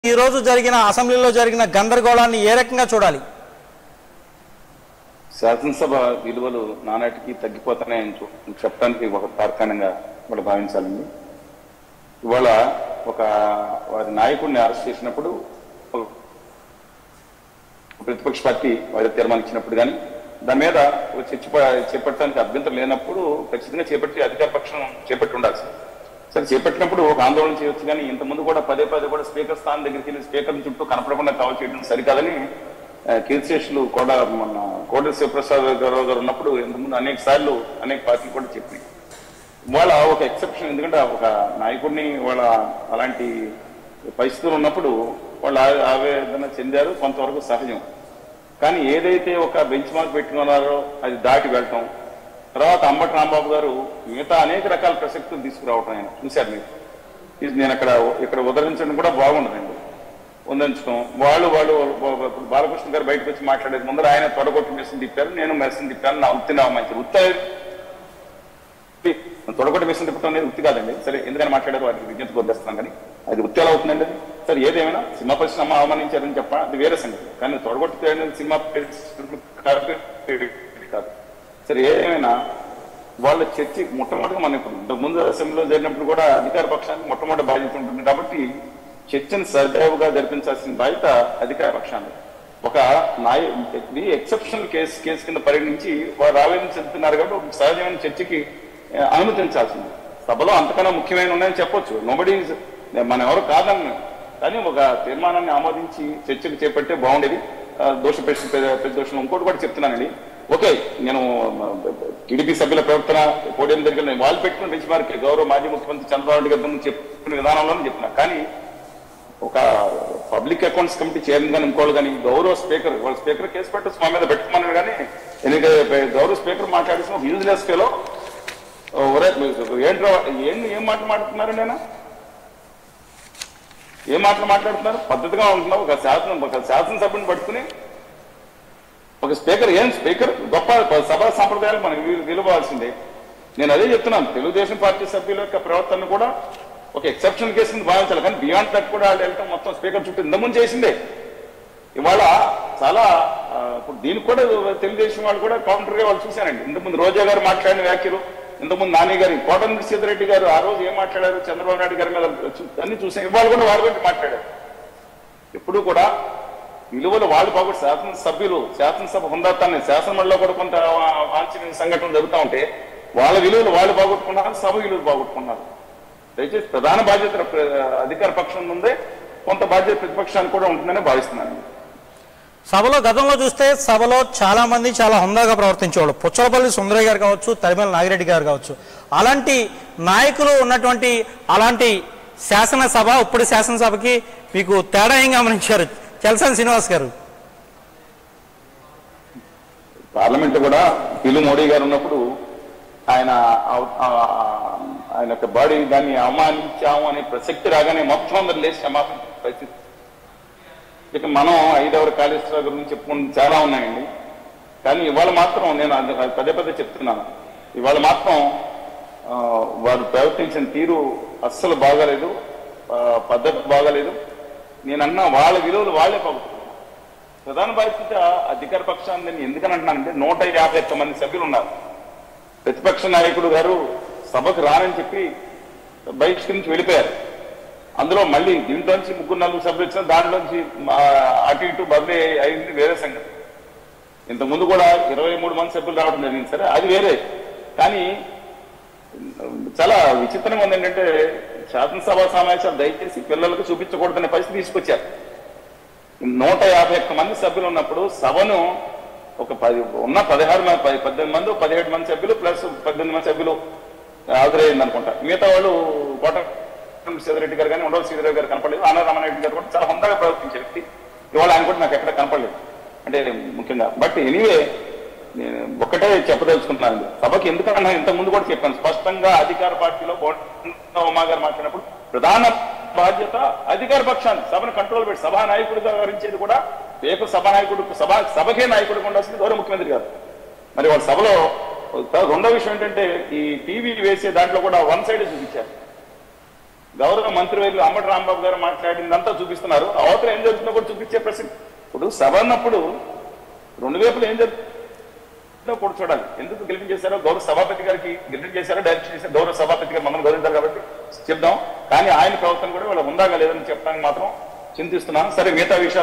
ఈ రోజు జరిగిన అసెంబ్లీలో జరిగిన గందరగోళాన్ని ఏ రకంగా చూడాలి శాసనసభ విలువలు నానాటికి తగ్గిపోతున్నాయని చూ- చెప్పడానికి ఒక తార్కాణంగా కూడా భావించాలండి ఇవాళ ఒక వారి నాయకుడిని అరెస్ట్ చేసినప్పుడు ఒక ప్రతిపక్ష పార్టీ వారి తీర్మానించినప్పుడు కానీ దాని మీద ఒక చర్చ ప- చేపట్టడానికి అభ్యంతరం లేనప్పుడు ఖచ్చితంగా చేపట్టి అధికార పక్షం చేపట్టి ఉండాల్సి సరే చేపట్టినప్పుడు ఒక ఆందోళన చేయొచ్చు కానీ ఇంతకుముందు కూడా పదే పదే కూడా స్పీకర్ స్థానం దగ్గరికి వెళ్ళి స్పీకర్ చుట్టూ కనపడకుండా కాల్ చేయడం సరికాదని ఆ, కీర్తిశేషులు కూడా మన కోట శివప్రసాద్ గారు గారు ఉన్నప్పుడు ఇంతకుముందు అనేక సార్లు అనేక పార్టీలు కూడా చెప్పినాయి వాళ్ళ ఒక ఎక్సెప్షన్ ఎందుకంటే ఒక నాయకుడిని వాళ్ళ అలాంటి పరిస్థితులు ఉన్నప్పుడు వాళ్ళు ఆ- ఆవేదన చెందారు కొంతవరకు సహజం కానీ ఏదైతే ఒక బెంచ్ మార్క్ పెట్టుకున్నారో అది దాటి వెళ్ళటం తర్వాత అంబటి రాంబాబు గారు మిగతా అనేక రకాల ప్రసక్తులు తీసుకురావటం ఆయన చూశారు మీరు ఇది నేను అక్కడ ఇక్కడ ఉదరించడం కూడా బాగుండదండి ఉందంచడం వాళ్ళు వాళ్ళు ఇప్పుడు బాలకృష్ణ గారు బయటకు వచ్చి మాట్లాడేది ముందర ఆయన తొడగొట్టి మెస్సులు తిప్పారు నేను మెస్సులు తిప్పాను నా ఉత్తి నా మంచి ఉత్త తొడగొట్టి మెస్సులు తిప్పడం అనేది ఉత్తి కాదండి సరే ఎందుకని మాట్లాడారు వాటికి విజ్ఞప్తి కొద్దిస్తాం కానీ అది ఉత్తి ఎలా అవుతుందండి అది సరే ఏదేమైనా సినిమా పరిశ్రమ అవమానించారని చెప్ప అది వేరే సంగతి కానీ తొడగొట్టి అనేది సినిమా పరిశ్రమ కాదు కాదు సరే ఏదేమైనా వాళ్ళ చర్చి మొట్టమొదటిగా మన ఇప్పుడు ఇంతకు ముందు అసెంబ్లీలో జరిగినప్పుడు కూడా అధికార పక్షానికి మొట్టమొదటి బాధ్యత ఉంటుంది కాబట్టి చర్చను సజావుగా జరిపించాల్సిన బాధ్యత అధికార పక్షానికి ఒక నాయ ఇది ఎక్సెప్షనల్ కేసు కేసు కింద పరిగణించి వారు ఆవేదన చెందుతున్నారు కాబట్టి ఒక సహజమైన చర్చకి ఆ, అనుమతించాల్సింది సభలో అంతకన్నా ముఖ్యమైన ఉన్నాయని చెప్పొచ్చు నోబడి మనం ఎవరు కాదన్న కానీ ఒక తీర్మానాన్ని ఆమోదించి చర్చలు చేపట్టే బాగుండేది ఆ, దోష పెద్ద దోషం ఇంకోటి కూడా చెప్తున్నానండి ఓకే నేను టీడీపీ సభ్యుల ప్రవర్తన పోడియం దగ్గర నేను వాళ్ళు పెట్టుకున్న బెంచ్ మార్క్ గౌరవ మాజీ ముఖ్యమంత్రి చంద్రబాబు నాయుడు గారి ముందు చెప్పిన విధానంలోనే చెప్తున్నా కానీ ఒక పబ్లిక్ అకౌంట్స్ కమిటీ చైర్మన్ కానీ ఇంకోళ్ళు కానీ గౌరవ స్పీకర్ వాళ్ళ స్పీకర్ కేసు పెట్టచ్చు మా మీద పెట్టుకున్నాను కానీ ఎందుకంటే గౌరవ స్పీకర్ మాట్లాడేసిన ఒక యూజ్లెస్ ఫేలో ఒరే ఏంట్రా ఏం ఏం మాట మాట్లాడుతున్నారు నేను ఏం మాటలు మాట్లాడుతున్నారు పద్ధతిగా ఉంటున్నావు ఒక శాసనం ఒక శాసనసభ్యుని పట్టుకుని ఒక స్పీకర్ ఏం స్పీకర్ గొప్ప సభా సాంప్రదాయాలు మనకి విలు- విలువాల్సిందే నేను అదే చెప్తున్నాను తెలుగుదేశం పార్టీ సభ్యుల యొక్క ప్రవర్తన కూడా ఒక ఎక్సెప్షన్ కేసు కింద భావించాలి కానీ బియాండ్ దట్ కూడా వాళ్ళు వెళ్ళటం మొత్తం స్పీకర్ చుట్టూ ఇంతకుముందు చేసిందే ఇవాళ చాలా ఆ, ఇప్పుడు దీనికి కూడా తెలుగుదేశం వాళ్ళు కూడా కౌంటర్ గా వాళ్ళు చూశానండి ఇంతకుముందు రోజా గారు మాట్లాడిన వ్యాఖ్యలు ఇంతకుముందు నాని గారి కోటమిరెడ్డి సీతారెడ్డి గారు ఆ రోజు ఏం మాట్లాడారు చంద్రబాబు నాయుడు గారి మీద చూ- అన్ని చూసాం ఇవాళ కూడా వారి గురించి మాట్లాడారు ఎప్పుడు కూడా విలువలు వాళ్ళు బాగుంటే శాసనసభ్యులు శాసనసభ హుందాతాన్ని శాసనమండలిలో కూడా కొంత వా- వాంఛనీయ సంఘటనలు జరుగుతూ ఉంటే వాళ్ళ విలువలు వాళ్ళు బాగొట్టుకున్నారు సభ విలువలు బాగొట్టుకున్నారు దయచేసి ప్రధాన బాధ్యత ప్ర- అధికార పక్షం ముందే కొంత బాధ్యత ప్రతిపక్షానికి కూడా ఉంటుందని భావిస్తున్నాను సభలో గతంలో చూస్తే సభలో చాలా మంది చాలా హుందాగా ప్రవర్తించేవాళ్ళు పుచ్చలపల్లి సుందరయ్య గారు కావచ్చు తరిమల నాగిరెడ్డి గారు కావచ్చు అలాంటి నాయకులు ఉన్నటువంటి అలాంటి శాసనసభ ఇప్పుడు శాసనసభకి మీకు తేడా ఏం గమనించారు చలసాని శ్రీనివాస్ గారు పార్లమెంట్ కూడా పిల్లు మోడీ గారు ఉన్నప్పుడు ఆయన ఆ- ఆ- ఆయన యొక్క బాడీ దాన్ని అవమానించాము అనే ప్రసక్తి రాగానే మొత్తం అందరు లేచి క్షమాపణ పరిస్థితి ఇక మనం ఐదవర కాళేశ్వర గురించి చెప్పుకుంటే చాలా ఉన్నాయండి కానీ ఇవాళ మాత్రం నేను అది పదే పదే చెప్తున్నాను ఇవాళ మాత్రం ఆ, వారు ప్రవర్తించిన తీరు అస్సలు బాగాలేదు ఆ, పద్ధతి బాగాలేదు నేనన్నా వాళ్ళ విలువలు వాళ్ళే పగుతున్నారు ప్రధాన బాధ్యత అధికార పక్షాన్ని నేను ఎందుకని అంటున్నానంటే నూట యాభై ఒక్క మంది సభ్యులు ఉన్నారు ప్రతిపక్ష నాయకుడు గారు సభకు రానని చెప్పి బయట నుంచి వెళ్ళిపోయారు అందులో మళ్ళీ దీంట్లోంచి ముగ్గురు నలుగురు సభ్యులు వచ్చిన దాంట్లోంచి మా అటు ఇటు బదిలీ అయింది వేరే సంగతి ఇంత ముందు కూడా ఇరవై మూడు మంది సభ్యులు రావడం జరిగింది సరే అది వేరే కానీ చాలా విచిత్రంగా ఉంది ఏంటంటే శాసనసభ సమావేశాలు దయచేసి పిల్లలకు చూపించకూడదనే పరిస్థితి తీసుకొచ్చారు నూట యాభై ఒక్క మంది సభ్యులు ఉన్నప్పుడు సభను ఒక పది ఉన్న పదహారు మంది పది- పద్దెనిమిది మంది పదిహేడు మంది సభ్యులు ప్లస్ పద్దెనిమిది మంది సభ్యులు హాజరయ్యింది అనుకుంటా మిగతా వాళ్ళు కోట సీతారెడ్డి గారు కానీ ఉండవల్ శ్రీధర్ గారు కనపడలేదు ఆనంద రామారెడ్డి గారు కూడా చాలా హుందాగా ప్రవర్తించే వ్యక్తి ఇవాళ ఆయన కూడా నాకు ఎక్కడ కనపడలేదు అంటే ముఖ్యంగా బట్ ఎనీవే నేను ఒక్కటే చెప్పదలుచుకుంటున్నాను సభకి ఎందుకన్నా ఇంత ముందు కూడా చెప్పాను స్పష్టంగా అధికార పార్టీలో బోండా ఉమా గారు మాట్లాడినప్పుడు ప్రధాన బాధ్యత అధికార పక్షాన్ని సభను కంట్రోల్ పెట్టి సభా నాయకుడిగా వ్యవహరించేది కూడా రేపు సభా నాయకుడు సభ సభకే నాయకుడిగా ఉండాల్సింది గౌరవ ముఖ్యమంత్రి గారు మరి వాళ్ళ సభలో రెండో విషయం ఏంటంటే ఈ టీవీ వేసే దాంట్లో కూడా వన్ సైడ్ చూపించారు గౌరవ మంత్రివర్యులు అంబటి రాంబాబు గారు మాట్లాడిందంతా చూపిస్తున్నారు అవతల ఏం జరుగుతుందో కూడా చూపించే ప్రశ్న ఇప్పుడు సభ అన్నప్పుడు రెండు వైపులు ఏం జరుగుతుందో కూడా చూడాలి ఎందుకు గెలిపించేశారో గౌరవ సభాపతి గారికి గెలిపి చేశారో డైరెక్ట్ చేశారో గౌరవ సభాపతి గారు మమ్మల్ని గౌరవించారు కాబట్టి చెప్దాం కానీ ఆయన ప్రవర్తన కూడా వాళ్ళ ఉందాగా లేదని చెప్పడానికి మాత్రం చింతిస్తున్నాను సరే మిగతా విషయాలు